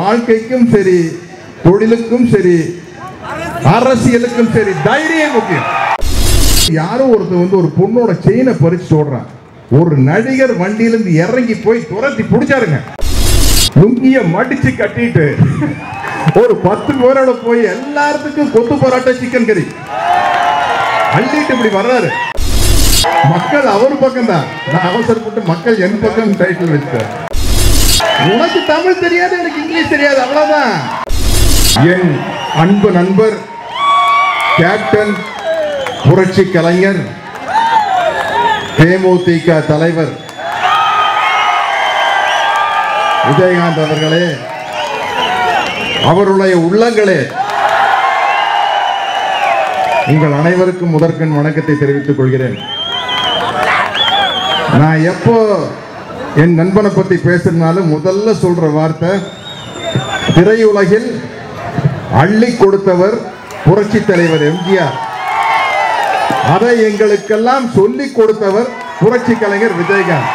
வாழ்க்கைக்கும் சரி தொழிலுக்கும் சரி அரசியலுக்கும் சரி தைரியம் முக்கியம் யாரோ ஒருத்தர் வந்து ஒரு பொண்ணோட செயினை பறிச்சு ஓடுறான் ஒரு நடிகர் வண்டியிலிருந்து இறங்கி போய் துரத்தி பிடிச்சாருங்க லுங்கிய மடிச்சு கட்டிட்டு ஒரு பத்து பேரோட போய் எல்லாத்துக்கும் கொத்து பரோட்டா சிக்கன் கறி அள்ளிட்டு இப்படி வர்றாரு மக்கள் அவர் பக்கம் தான் நான் அவசரப்பட்டு மக்கள் என் பக்கம் டைட்டில் வச்சார் உனக்கு தமிழ் தெரியாது எனக்கு இங்கிலீஷ் தெரியாது அவ்வளவுதான் என் அன்பு நண்பர் கேப்டன் புரட்சி கலைஞர் தேமுதிக தலைவர் விஜயகாந்த் அவர்களே அவருடைய உள்ளங்களே உங்கள் அனைவருக்கும் முதற்கண் வணக்கத்தை தெரிவித்துக் கொள்கிறேன் நான் எப்போ என் நண்பனை பத்தி பேசுறதுனாலும் முதல்ல சொல்ற வார்த்தை திரையுலகில் அள்ளி கொடுத்தவர் புரட்சி தலைவர் எம்ஜிஆர் அதை எங்களுக்கெல்லாம் சொல்லிக் கொடுத்தவர் புரட்சி கலைஞர் விஜயகாந்த்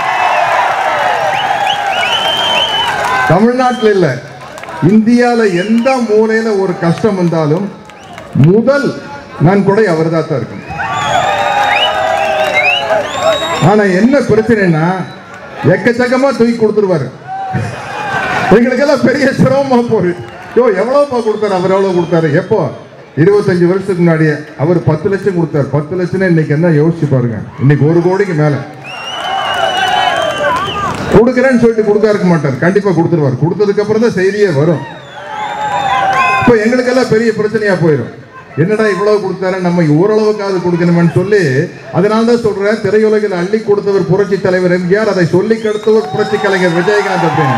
தமிழ்நாட்டில் இல்ல இந்தியால எந்த மூலையில ஒரு கஷ்டம் வந்தாலும் முதல் நன்கொடை அவர்தான் தான் இருக்கும் ஆனா என்ன பிரச்சனைனா எக்கச்சக்கமா தூக்கி கொடுத்துருவாரு எங்களுக்கெல்லாம் பெரிய சிரமமா போகுது யோ எவ்வளவுப்பா கொடுத்தாரு அவர் எவ்வளவு கொடுத்தாரு எப்போ இருபத்தஞ்சு வருஷத்துக்கு முன்னாடியே அவர் பத்து லட்சம் கொடுத்தாரு பத்து லட்சம் இன்னைக்கு என்ன யோசிச்சு பாருங்க இன்னைக்கு ஒரு கோடிக்கு மேல கொடுக்குறேன்னு சொல்லிட்டு கொடுக்க இருக்க மாட்டார் கண்டிப்பா கொடுத்துருவார் கொடுத்ததுக்கு அப்புறம் தான் செய்தியே வரும் இப்போ எங்களுக்கெல்லாம் பெரிய பிரச்சனையா போயிடும் என்னடா இவ்வளவு கொடுத்தாரு நம்ம ஓரளவுக்காவது கொடுக்கணுமேன்னு சொல்லி அதனால தான் சொல்றேன் திரையுலகில் அள்ளி கொடுத்தவர் புரட்சி தலைவர் எம்ஜிஆர் அதை சொல்லி கெடுத்தவர் புரட்சி கலைஞர் விஜயகாந்த் அப்படின்னு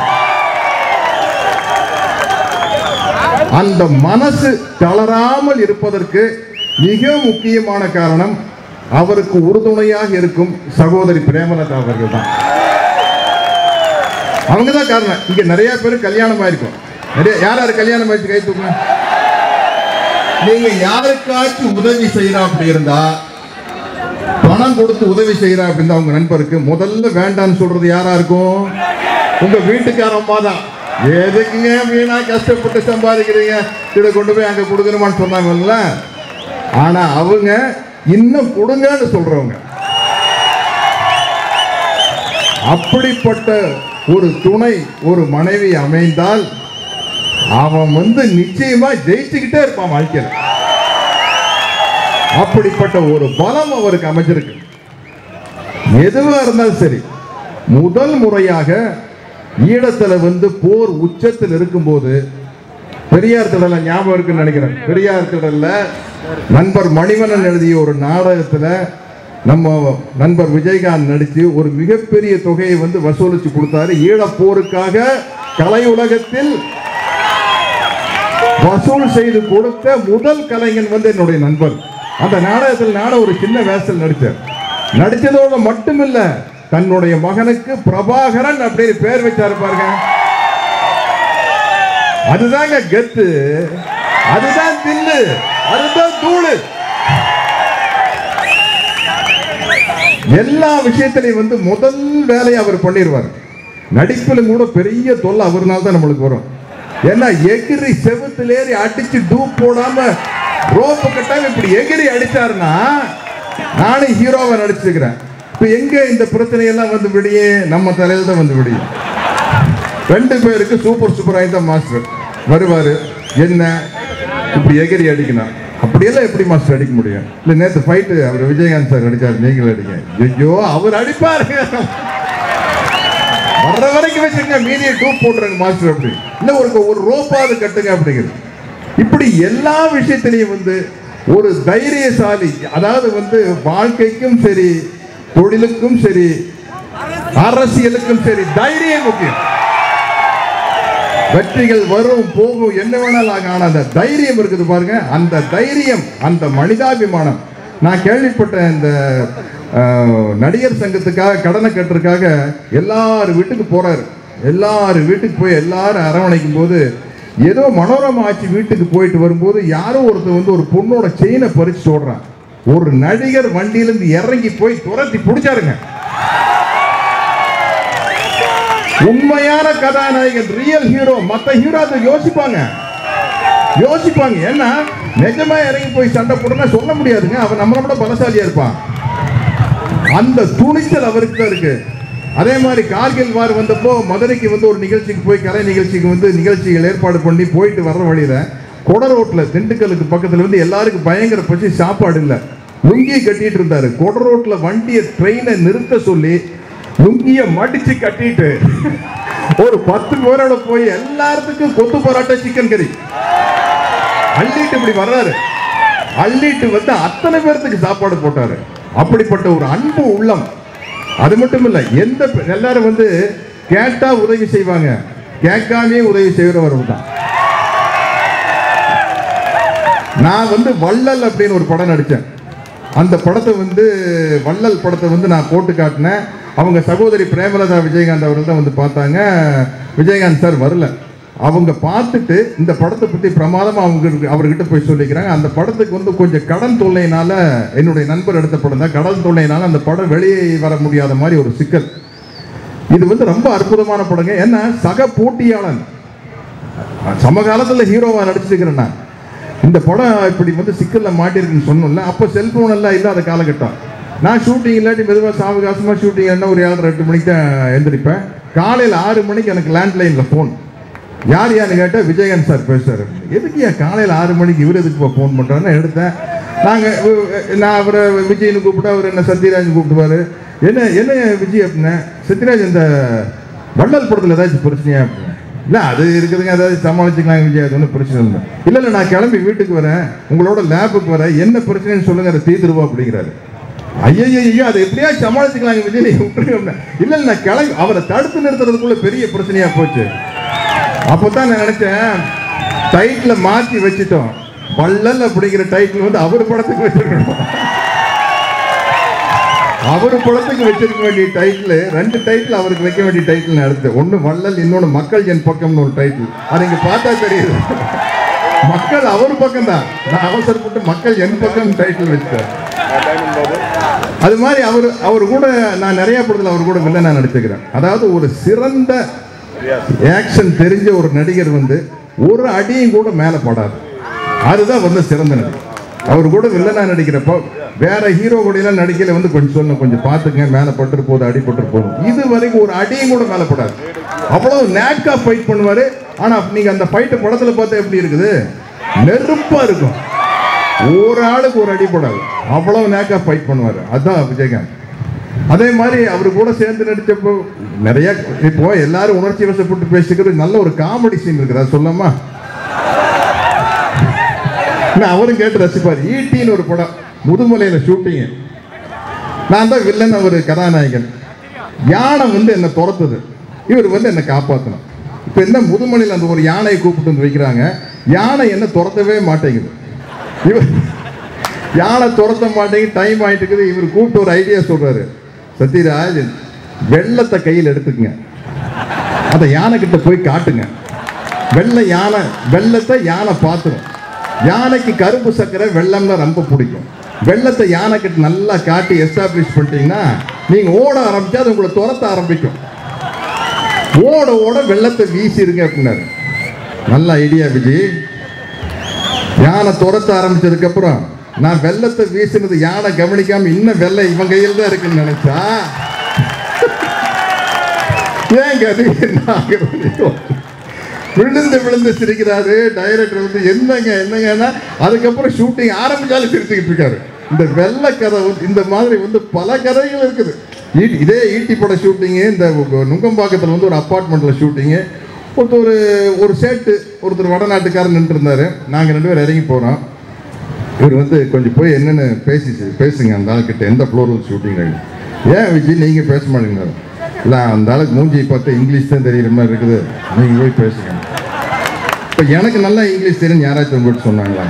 அந்த மனசு தளராமல் இருப்பதற்கு மிக முக்கியமான காரணம் அவருக்கு உறுதுணையாக இருக்கும் சகோதரி பிரேமலதா அவர்கள் தான் அவங்க தான் காரணம் இங்க நிறைய பேர் கல்யாணம் ஆயிருக்கும் நிறைய யார் யார் கல்யாணம் ஆயிடுச்சு கை தூக்குங்க நீங்க யாருக்காச்சும் உதவி செய்யறா அப்படி இருந்தா பணம் கொடுத்து உதவி செய்யறா அப்படின்னு உங்க நண்பருக்கு முதல்ல வேண்டாம்னு சொல்றது யாரா இருக்கும் உங்க வீட்டுக்காரம்மா தான் எதுக்குங்க வீணா கஷ்டப்பட்டு சம்பாதிக்கிறீங்க இதை கொண்டு போய் அங்க கொடுக்கணுமான்னு சொன்னாங்கல்ல ஆனா அவங்க இன்னும் கொடுங்கன்னு சொல்றவங்க அப்படிப்பட்ட ஒரு துணை ஒரு மனைவி அமைந்தால் அவன் வந்து நிச்சயமா ஜெயிச்சுக்கிட்டே இருப்பான் வாழ்க்கையில் அப்படிப்பட்ட ஒரு பலம் அவருக்கு அமைஞ்சிருக்கு எதுவா இருந்தாலும் சரி முதல் முறையாக ஈழத்துல வந்து போர் உச்சத்தில் இருக்கும்போது பெரியார் திடல ஞாபகம் இருக்குன்னு நினைக்கிறேன் பெரியார் திடல்ல நண்பர் மணிவண்ணன் எழுதிய ஒரு நாடகத்துல நம்ம நண்பர் விஜயகாந்த் நடிச்சு ஒரு மிகப்பெரிய தொகையை வந்து வசூலிச்சு கொடுத்தாரு ஈழப் போருக்காக கலை உலகத்தில் வசூல் செய்து கொடுத்த முதல் கலைஞன் வந்து என்னுடைய நண்பர் அந்த நாடகத்தில் நானும் ஒரு சின்ன வேஷத்தில் நடித்தேன் நடிச்சதோட மட்டுமில்ல தன்னுடைய மகனுக்கு பிரபாகரன் அப்படின்னு பேர் வச்சாரு பாருங்க அதுதாங்க கெத்து அதுதான் தில்லு அதுதான் தூளு எல்லா விஷயத்திலையும் வந்து முதல் வேலையை அவர் பண்ணிடுவார் நடிப்பிலும் கூட பெரிய தொல்லை அவர்னால தான் நம்மளுக்கு வரும் ஏன்னா எகிரி செவுத்துல ஏறி அடிச்சு டூப் போடாம ரோப்பு கட்டாம இப்படி எகிரி அடிச்சாருன்னா நானும் ஹீரோவை நடிச்சிருக்கிறேன் இப்ப எங்க இந்த பிரச்சனையெல்லாம் வந்து விடியே நம்ம தலையில தான் வந்து விடியும் ரெண்டு பேருக்கு சூப்பர் சூப்பராக தான் மாஸ்டர் வருவாரு என்ன இப்படி எகிரி அடிக்கணும் அப்படியெல்லாம் எப்படி மாஸ்டர் அடிக்க முடியும் இல்ல நேத்து ஃபைட்டு அவர் விஜயகாந்த் சார் அடிச்சார் நீங்களும் அடிங்க ஐயோ அவர் அடிப்பாருங்க வர்ற வரைக்கும் வச்சுங்க மீதியை டூப் போட்டுருங்க மாஸ்டர் அப்படி இல்ல ஒரு ஒரு ரோப்பாவது கட்டுங்க அப்படிங்கிறது இப்படி எல்லா விஷயத்திலையும் வந்து ஒரு தைரியசாலி அதாவது வந்து வாழ்க்கைக்கும் சரி தொழிலுக்கும் சரி அரசியலுக்கும் சரி தைரியம் முக்கியம் வெற்றிகள் வரும் போகும் என்ன வேணாலும் ஆகும். ஆனா அந்த தைரியம் இருக்குது பாருங்க அந்த தைரியம் அந்த மனிதாபிமானம் நான் கேள்விப்பட்ட இந்த அஹ், நடிகர் சங்கத்துக்காக கடனை கட்டுறதுக்காக எல்லார் வீட்டுக்கு போறாரு எல்லார் வீட்டுக்கு போய் எல்லாரும் அரவணைக்கும் போது ஏதோ மனோரமா ஆட்சி வீட்டுக்கு போயிட்டு வரும்போது யாரோ ஒருத்தர் வந்து ஒரு பொண்ணோட செயினை பறிச்சு ஓடுறான் ஒரு நடிகர் வண்டியிலிருந்து இறங்கி போய் துரத்தி பிடிச்சாருங்க உண்மையான கதாநாயகன் ரியல் ஹீரோ மத்த ஹீரோ அதை யோசிப்பாங்க யோசிப்பாங்க ஏன்னா நிஜமா இறங்கி போய் சண்டை போடுனா சொல்ல முடியாதுங்க அவன் நம்மளை விட பலசாலியா இருப்பான் அந்த துணிச்சல் அவருக்கு தான் இருக்கு அதே மாதிரி கார்கில் வார் வந்தப்போ மதுரைக்கு வந்து ஒரு நிகழ்ச்சிக்கு போய் கலை நிகழ்ச்சிக்கு வந்து நிகழ்ச்சிகள் ஏற்பாடு பண்ணி போயிட்டு வர்ற வழியில கொட ரோட்ல திண்டுக்கலுக்கு பக்கத்துல வந்து எல்லாருக்கும் பயங்கர பசி சாப்பாடு இல்லை லுங்கியை கட்டிட்டு இருந்தாரு கொட ரோட்ல வண்டியை ட்ரெயினை நிறுத்த சொல்லி லுங்கிய மடிச்சு கட்டிட்டு ஒரு பத்து பேரோட போய் எல்லாத்துக்கும் கொத்து பரோட்டா சிக்கன் கறி அள்ளிட்டு இப்படி வர்றாரு அள்ளிட்டு வந்து அத்தனை பேர்த்துக்கு சாப்பாடு போட்டாரு அப்படிப்பட்ட ஒரு அன்பு உள்ளம் அது மட்டும் இல்ல எந்த பெ- எல்லாரும் வந்து கேட்டா உதவி செய்வாங்க கேட்காமே உதவி செய்கிறவர் தான் நான் வந்து வள்ளல் அப்படின்னு ஒரு படம் நடித்தேன் அந்த படத்தை வந்து வள்ளல் படத்தை வந்து நான் போட்டு காட்டினேன் அவங்க சகோதரி பிரேமலதா விஜயகாந்த் அவர்கள் தான் வந்து பார்த்தாங்க விஜயகாந்த் சார் வரல அவங்க பார்த்துட்டு இந்த படத்தை பற்றி பிரமாதமாக அவங்க அவர்கிட்ட போய் சொல்லிக்கிறாங்க அந்த படத்துக்கு வந்து கொஞ்சம் கடன் தொல்லையினால என்னுடைய நண்பர் எடுத்த படம் தான் கடன் தொல்லையினால அந்த படம் வெளியே வர முடியாத மாதிரி ஒரு சிக்கல் இது வந்து ரொம்ப அற்புதமான படங்க ஏன்னா சக போட்டியாளன் சமகாலத்தில் ஹீரோவா நடிச்சிருக்கிறேன் நான் இந்த படம் இப்படி வந்து சிக்கல்ல மாட்டிருக்குன்னு சொன்னோம்ல அப்போ செல்போன் எல்லாம் இல்லாத காலகட்டம் நான் ஷூட்டிங் இல்லாட்டி மெதுவாக சாவகாசமாக ஷூட்டிங் என்ன ஒரு ஏழரை எட்டு மணிக்கு தான் எழுந்திருப்பேன் காலையில் ஆறு மணிக்கு எனக்கு லேண்ட்லைனில் ஃபோன் யார் யாருன்னு கேட்டால் விஜயகாந்த் சார் பேசுறாரு எதுக்கு ஏன் காலையில் ஆறு மணிக்கு இவர் எதுக்கு ஃபோன் பண்ணுறாருன்னு எடுத்தேன் நாங்கள் நான் அவரை விஜய்னு கூப்பிட்டா அவர் என்ன சத்யராஜ் கூப்பிடுவாரு என்ன என்ன விஜய் அப்படின்னா சத்யராஜ் இந்த வள்ளல் படத்தில் ஏதாச்சும் பிரச்சனையா அப்படின்னு இல்லை அது இருக்குதுங்க ஏதாவது சமாளிச்சுக்கலாம் விஜய் அது ஒன்றும் பிரச்சனை இல்லை இல்லை இல்லை நான் கிளம்பி வீட்டுக்கு வரேன் உங்களோட லேபுக்கு வரேன் என்ன பிரச்சனைன்னு சொல்லுங்க அதை தீர்த்துருவோம் அப்படிங்கிறாரு ஐயோ ஐயோ அதை எப்படியா சமாளிச்சுக்கலாங்க விஜய் நீங்க விட்டுருங்க அப்படின்னா. இல்ல இல்ல நான் கிளம்பி அவரை தடுத்து நிறுத்துறதுக்குள்ள பெரிய பிரச்சனையா போச்சு அப்பதான் நான் நினைச்சேன் டைட்டில மாத்தி வச்சுட்டோம் வள்ளல் அப்படிங்கிற டைட்டில் வந்து அவர் படத்துக்கு வச்சிருக்கணும் அவர் படத்துக்கு வச்சிருக்க வேண்டிய டைட்டில் ரெண்டு டைட்டில் அவருக்கு வைக்க வேண்டிய டைட்டில் நான் எடுத்தேன் ஒன்று வள்ளல் இன்னொன்று மக்கள் என் பக்கம்னு ஒரு டைட்டில் அது இங்க பார்த்தா தெரியுது மக்கள் அவர் பக்கம் தான் நான் அவசரப்பட்டு மக்கள் என் பக்கம் டைட்டில் வச்சிட்டேன் அது மாதிரி அவர் அவர் கூட நான் நிறைய படத்தில் அவர் கூட வில்லனா நடிச்சுக்கிறேன் அதாவது ஒரு சிறந்த ஆக்ஷன் தெரிஞ்ச ஒரு நடிகர் வந்து ஒரு அடியும் கூட மேலே படாது அதுதான் வந்து சிறந்த நடிகர் அவர் கூட வில்லனா நடிக்கிறப்போ வேற ஹீரோ கூட எல்லாம் நடிக்கல வந்து கொஞ்சம் சொல்லணும் கொஞ்சம் பார்த்துங்க மேலே பட்டுரு போகுது அடிபட்டு போதும் இது வரைக்கும் ஒரு அடியும் கூட மேலே படாது அவ்வளவு நேக்கா ஃபைட் பண்ணுவாரு ஆனா நீங்க அந்த ஃபைட்டு படத்துல பார்த்தா எப்படி இருக்குது நெருப்பா இருக்கும் ஒரு ஆளுக்கு ஒரு அடி போடாது அவ்வளவு நேக்கா ஃபைட் பண்ணுவாரு அதான் விஜயகாந்த் அதே மாதிரி அவர் கூட சேர்ந்து நடிச்சப்போ நிறைய இப்போ எல்லாரும் உணர்ச்சி வசப்பட்டு பேசிக்கிறது நல்ல ஒரு காமெடி சீன் இருக்குது அது சொல்லாமா நான் அவரும் கேட்டு ரசிப்பார் ஈட்டின்னு ஒரு படம் முதுமலையில ஷூட்டிங்கு நான் தான் வில்லன் அவர் கதாநாயகன் யானை வந்து என்னை துரத்துது இவர் வந்து என்னை காப்பாற்றணும் இப்போ என்ன முதுமலையில் அந்த ஒரு யானையை கூப்பிட்டு வந்து வைக்கிறாங்க யானை என்ன துரத்தவே மாட்டேங்குது இவர் யானை துரத்த மாட்டேங்குது டைம் ஆயிட்டு இருக்குது இவர் கூப்பிட்டு ஒரு ஐடியா சொல்றாரு சத்யராஜ் வெள்ளத்தை கையில் எடுத்துக்கங்க அதை யானை கிட்ட போய் காட்டுங்க வெள்ளை யானை வெள்ளத்தை யானை பார்த்துரும் யானைக்கு கருப்பு சர்க்கரை வெள்ளம்னா ரொம்ப பிடிக்கும் வெள்ளத்தை யானை கிட்ட நல்லா காட்டி எஸ்டாப்ளிஷ் பண்ணிட்டீங்கன்னா நீங்க ஓட ஆரம்பிச்சா அது உங்களை துரத்த ஆரம்பிக்கும் ஓட ஓட வெள்ளத்தை வீசிருங்க அப்படின்னாரு நல்ல ஐடியா விஜய் யானை துரத்த ஆரம்பிச்சதுக்கு அப்புறம் நான் வெள்ளத்தை வீசினது யானை கவனிக்காம இன்னும் வெள்ளை இவன் கையில் தான் இருக்குன்னு நினைச்சா ஏன் கதி என்ன ஆகுறது விழுந்து விழுந்து சிரிக்கிறாரு டைரக்டர் வந்து என்னங்க என்னங்கன்னா அதுக்கப்புறம் ஷூட்டிங் ஆரம்பிச்சாலும் சிரிச்சுக்கிட்டு இருக்காரு இந்த வெள்ளை கதை வந்து இந்த மாதிரி வந்து பல கதைகள் இருக்குது ஈட்டி இதே ஈட்டி பட ஷூட்டிங்கு இந்த நுங்கம்பாக்கத்தில் வந்து ஒரு அப்பார்ட்மெண்ட்டில் ஷூட்டிங்கு ஒருத்தர் ஒரு ஒரு சேட்டு ஒருத்தர் வடநாட்டுக்காரர் நின்று இருந்தார் நாங்கள் ரெண்டு பேரும் இறங்கி போகிறோம் இவர் வந்து கொஞ்சம் போய் என்னென்னு பேசி பேசுங்க அந்த ஆள்கிட்ட எந்த ஃப்ளோரில் ஷூட்டிங் ஏன் விஜய் நீங்கள் பேச மாட்டேங்கிறாரு இல்லை அந்த ஆளுக்கு மூஞ்சி பார்த்து இங்கிலீஷ் தான் தெரியுற மாதிரி இருக்குது நீங்கள் போய் பேசுங்க இப்போ எனக்கு நல்லா இங்கிலீஷ் தெரியும் யாராச்சும் உங்கள்கிட்ட சொன்னாங்களா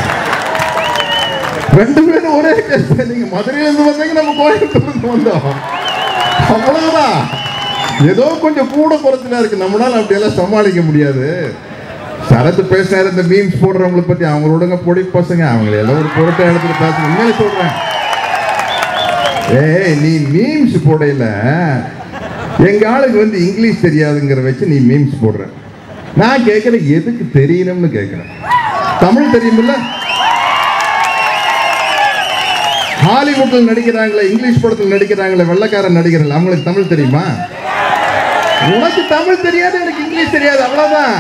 ரெண்டு பேரும் ஒரே கேஸ் நீங்க மதுரையிலேருந்து வந்தீங்க நம்ம கோயம்புத்தூர்லேருந்து வந்தோம் அவ்வளவுதான் ஏதோ கொஞ்சம் கூட குறைச்சலா இருக்கு நம்மளால அப்படியெல்லாம் சமாளிக்க முடியாது சரத்து பேசினாரு இந்த மீம்ஸ் போடுறவங்களை பத்தி அவங்களோடங்க பொடி பசங்க அவங்கள ஏதோ ஒரு பொருட்டை இடத்துல பேச உண்மையிலே சொல்றேன் ஏய் நீ மீம்ஸ் போடையில எங்க ஆளுக்கு வந்து இங்கிலீஷ் தெரியாதுங்கிற வச்சு நீ மீம்ஸ் போடுற நான் கேட்கிறேன் எதுக்கு தெரியணும்னு கேட்கிறேன் தமிழ் தெரியுமில்ல ஹாலிவுட்ல நடிக்கிறாங்களே இங்கிலீஷ் படத்தில் நடிக்கிறாங்களே வெள்ளக்காரன் நடிகர்கள் அவங்களுக்கு தமிழ் தெரியுமா உனக்கு தமிழ் தெரியாது எனக்கு இங்கிலீஷ் தெரியாது அவ்வளவுதான்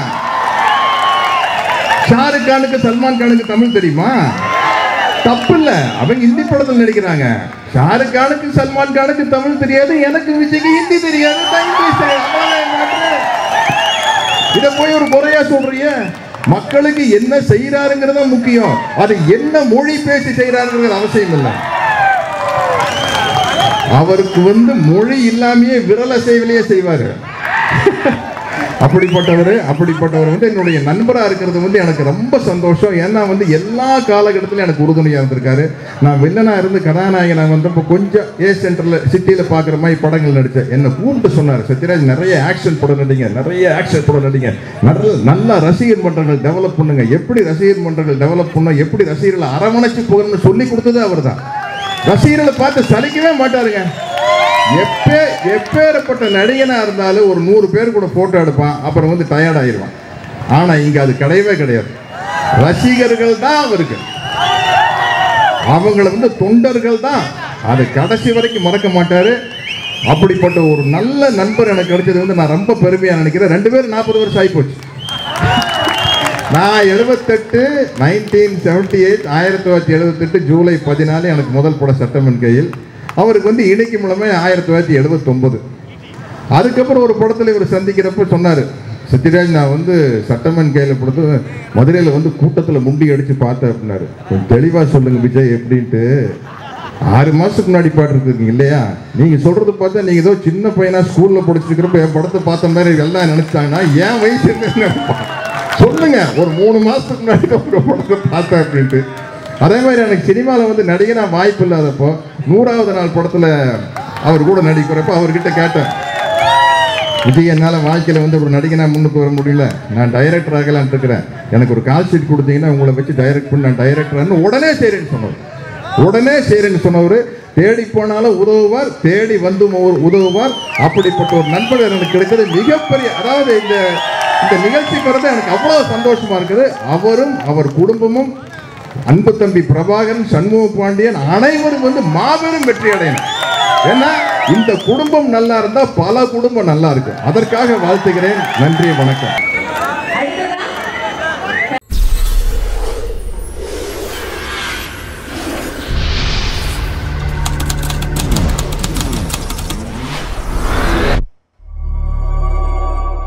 ஷாருக் கானுக்கு சல்மான் கானுக்கு தமிழ் தெரியுமா தப்பு இல்ல அவங்க ஹிந்தி படத்தில் நடிக்கிறாங்க ஷாருக் கானுக்கு சல்மான் கானுக்கு தமிழ் தெரியாது எனக்கு விஜய்க்கு ஹிந்தி தெரியாது தான் இங்கிலீஷ் தெரியாது அவ்வளவுதான் matter. இத போய் ஒரு குறையா சொல்றீங்க மக்களுக்கு என்ன செய்யறாருங்கிறது முக்கியம் அது என்ன மொழி பேசி செய்யறாருங்கிறது அவசியம் இல்லை அவருக்கு வந்து மொழி இல்லாமையே விரல சேவலையே செய்வாரு அப்படிப்பட்டவர் அப்படிப்பட்டவர் வந்து என்னுடைய நண்பராக இருக்கிறது வந்து எனக்கு ரொம்ப சந்தோஷம் ஏன்னா வந்து எல்லா காலகட்டத்திலும் எனக்கு உறுதுணையாக இருந்திருக்காரு நான் வில்லனா இருந்து கதாநாயகனா வந்தப்போ கொஞ்சம் ஏ சென்டரில் சிட்டியில் பார்க்குற மாதிரி படங்கள் நடித்தேன் என்னை கூப்பிட்டு சொன்னார் சத்யராஜ் நிறைய ஆக்ஷன் படம் நடிங்க நிறைய ஆக்ஷன் படம் நடிங்க நல்ல நல்ல ரசிகர் மன்றங்கள் டெவலப் பண்ணுங்க எப்படி ரசிகர் மன்றங்கள் டெவலப் பண்ணணும் எப்படி ரசிகர்களை அரவணைச்சு போகணும்னு சொல்லி கொடுத்தது அவர் தான் ரசிகர்களை பார்த்து சலிக்கவே மாட்டாருங்க எப்பே எப்பேறப்பட்ட நடிகனா இருந்தாலும் ஒரு நூறு பேர் கூட போட்டோ எடுப்பான் அப்புறம் வந்து டயர்ட் ஆயிடுவான் ஆனா இங்க அது கிடையவே கிடையாது ரசிகர்கள் தான் அவருக்கு அவங்கள வந்து தொண்டர்கள் தான் அது கடைசி வரைக்கும் மறக்க மாட்டாரு அப்படிப்பட்ட ஒரு நல்ல நண்பர் எனக்கு கிடைச்சது வந்து நான் ரொம்ப பெருமையா நினைக்கிறேன் ரெண்டு பேரும் நாற்பது வருஷம் ஆகிப்போச்சு நான் எழுபத்தெட்டு நைன்டீன் செவன்டி எயிட் ஆயிரத்தி தொள்ளாயிரத்தி எழுபத்தெட்டு ஜூலை பதினாலு எனக்கு முதல் படம் சட்டமன் கையில் அவருக்கு வந்து இணைக்கு மூலமே ஆயிரத்தி தொள்ளாயிரத்தி எழுபத்தொம்பது அதுக்கப்புறம் ஒரு படத்தில் இவர் சந்திக்கிறப்ப சொன்னார் சத்யராஜ் நான் வந்து சட்டமன் கையில் கொடுத்து மதுரையில் வந்து கூட்டத்தில் முண்டி அடித்து பார்த்தேன் அப்படின்னாரு கொஞ்சம் தெளிவாக சொல்லுங்க விஜய் எப்படின்ட்டு ஆறு மாதத்துக்கு முன்னாடி பாட்டுருக்கீங்க இல்லையா நீங்கள் சொல்கிறது பார்த்தா நீங்கள் ஏதோ சின்ன பையனா ஸ்கூலில் படிச்சிருக்கிறப்ப என் படத்தை பார்த்த மாதிரி எல்லாம் நினச்சாங்கன்னா ஏன் வயசு என்னன்னு நினைப்பான். சொல்லுங்க ஒரு மூணு மாசத்துக்கு முன்னாடி தான் ஒரு படத்தை பார்த்தேன் அப்படின்ட்டு அதே மாதிரி எனக்கு சினிமாவில் வந்து நடிகனா வாய்ப்பு இல்லாதப்போ நூறாவது நாள் படத்தில் அவர் கூட நடிக்கிறப்ப அவர்கிட்ட கேட்டேன் விஜய் என்னால் வாழ்க்கையில் வந்து ஒரு நடிகனா முன்னுக்கு வர முடியல நான் டைரக்டர் ஆகலான்ட்டு இருக்கிறேன் எனக்கு ஒரு கால் ஷீட் கொடுத்தீங்கன்னா உங்களை வச்சு டைரக்ட் பண்ணி நான் டைரக்டர்னு உடனே செய்கிறேன்னு சொன்னவர் உடனே செய்கிறேன்னு சொன்னவர் தேடி போனாலும் உதவுவார் தேடி வந்து உதவுவார் அப்படிப்பட்ட ஒரு நண்பர் எனக்கு கிடைக்கிறது மிகப்பெரிய அதாவது இந்த இந்த நிகழ்ச்சிக்கு வரது எனக்கு அவ்வளோ சந்தோஷமா இருக்குது அவரும் அவர் குடும்பமும் அன்பு தம்பி பிரபாகரன் சண்முக பாண்டியன் அனைவரும் வந்து மாபெரும் வெற்றி அடையணும் ஏன்னா இந்த குடும்பம் நல்லா இருந்தா பல குடும்பம் நல்லா இருக்கும் அதற்காக வாழ்த்துகிறேன் நன்றி வணக்கம்